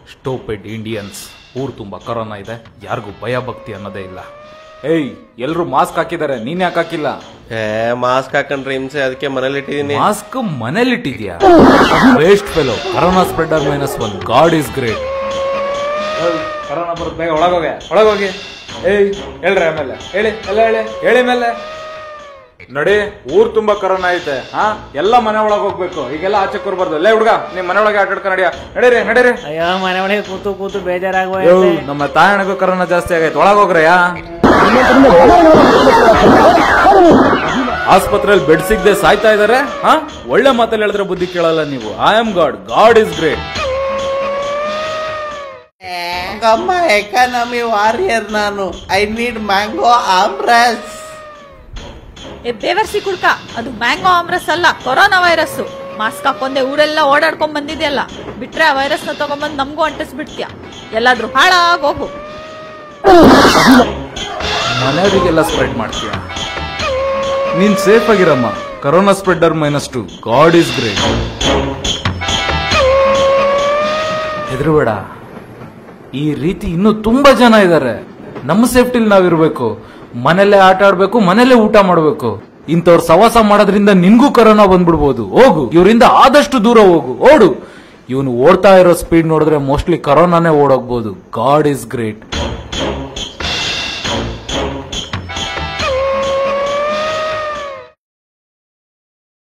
ಸ್ಟೋಪೆಡ್ Indians ಊರು ತುಂಬಾ corona ಇದೆ ಯಾರಿಗೂ ಭಯ ಭಕ್ತಿ ಅನ್ನೋದೇ ಇಲ್ಲ ಏಯ್ ಎಲ್ರು ಮಾಸ್ಕ್ ಹಾಕಿದ್ದಾರೆ ನೀನ್ ಯಾಕೆ ಹಾಕಿಲ್ಲ ಏ ಮಾಸ್ಕ್ ಹಾಕೊಂಡ್ರೆ ಹಿಂಸೆ ಅದಕ್ಕೆ ಮನೇಲಿ ಇಟ್ಟಿದೀನಿ ಮಾಸ್ಕ್ ಮನೇಲಿಟ್ಟಿದ್ಯಾ waste fellow corona spreader minus one god is great corona ಬರುತ್ತೆ ಬೇಗ ಒಳಗೋಗೆ ಒಳಗೋಗಿ ಏಯ್ ಹೇಳ್ರಿ ಆಮೇಲೆ ಹೇಳಿ ಎಲ್ಲ ಹೇಳಿ ಹೇಳಿ ಮೇಲೆ ನೋಡಿ ಊರ್ ತುಂಬಾ ಕರೋನಾ ಐತೆ ಹಾ ಎಲ್ಲ ಮನೆ ಒಳಗ್ ಹೋಗ್ಬೇಕು ಈಗೆಲ್ಲ ಆಚೆ ಕೂರ್ಬಾರ್ದು ಲೇ ಹುಡ್ಗ ನಿಮ್ ಮನೆ ಒಳಗೆ ಆಟ ಆಡ್ಕೊಂಡು ನಡಿಯ ನಡೀರಿ ನಡೀರಿ ಅಯ್ಯೋ ಮನೆ ಒಳಗೆ ಕೂತು ಕೂತು ಯೋ, ಬೇಜಾರಾಗೋಯ್ತು ನಮ್ಮ ತಾಯಣಗೂ ಕರೋನಾ ಜಾಸ್ತಿ ಆಗೈತೆ ಒಳಗೋಗ್ರಯ್ಯ ಆಸ್ಪತ್ರೆಯಲ್ಲಿ ಬೆಡ್ ಸಿಗದೆ ಸಾಯ್ತಾ ಇದಾರೆ ಹಾ ಒಳ್ಳೆ ಮಾತಲ್ಲಿ ಹೇಳಿದ್ರೆ ಬುದ್ಧಿ ಕೇಳಲ್ಲ ನೀವು I am god god is great ಅಮ್ಮ ಎಕಾನಮಿ ವಾರಿಯರ್ ನಾನು ಐ ನೀಡ್ ಮ್ಯಾಂಗೋ ಆಮ್ರಸ್ ಏ ಬೇವರ್ಸಿ ಕುಡ್ಕ ಅದು ಮ್ಯಾಂಗೋ ಆಮ್ರಸ್ ಅಲ್ಲ ಕೊರೋನಾ ವೈರಸ್ ಮಾಸ್ಕ್ ಹಾಕೊಂಡೆ ಊರೆಲ್ಲ ಓಡಾಡ್ಕೊಂಡ್ ಬಂದಿದ್ಯಲ್ಲ ಬಿಟ್ರೆ ಆ ವೈರಸ್ ನ ತಗೊಂಬಂದ್ ನಮಗೂ ಅಂಟಿಸ್ಬಿಡ್ತೀಯ ಎಲ್ಲಾದ್ರೂ ಹಾಳಾಗ್ ಹೋಗು ಮನೆಯವರಿಗೆಲ್ಲ ಸ್ಪ್ರೆಡ್ ಮಾಡ್ತೀಯ ನೀನ್ ಸೇಫ್ ಆಗಿರಮ್ಮ corona spreader minus two god is great ಹೆದರ್ಬೇಡ ಈ ರೀತಿ ಇನ್ನೂ ತುಂಬಾ ಜನ ಇದ್ದಾರೆ ನಮ್ಮ ಸೇಫ್ಟಿಲಿ ನಾವಿರ್ಬೇಕು ಮನೇಲೆ ಆಟ ಆಡ್ಬೇಕು ಮನೇಲೆ ಊಟ ಮಾಡ್ಬೇಕು ಇಂಥವ್ರ ಸವಾಸ ಮಾಡೋದ್ರಿಂದ ನಿನ್ಗೂ ಕರೋನಾ ಬಂದ್ಬಿಡ್ಬೋದು ಹೋಗು ಇವರಿಂದ ಆದಷ್ಟು ದೂರ ಹೋಗು ಓಡು ಇವನು ಓಡ್ತಾ ಇರೋ ಸ್ಪೀಡ್ ನೋಡಿದ್ರೆ ಮೋಸ್ಟ್ಲಿ ಕರೋನಾನೇ ಓಡೋಗ್ಬೋದು ಗಾಡ್ ಇಸ್ ಗ್ರೇಟ್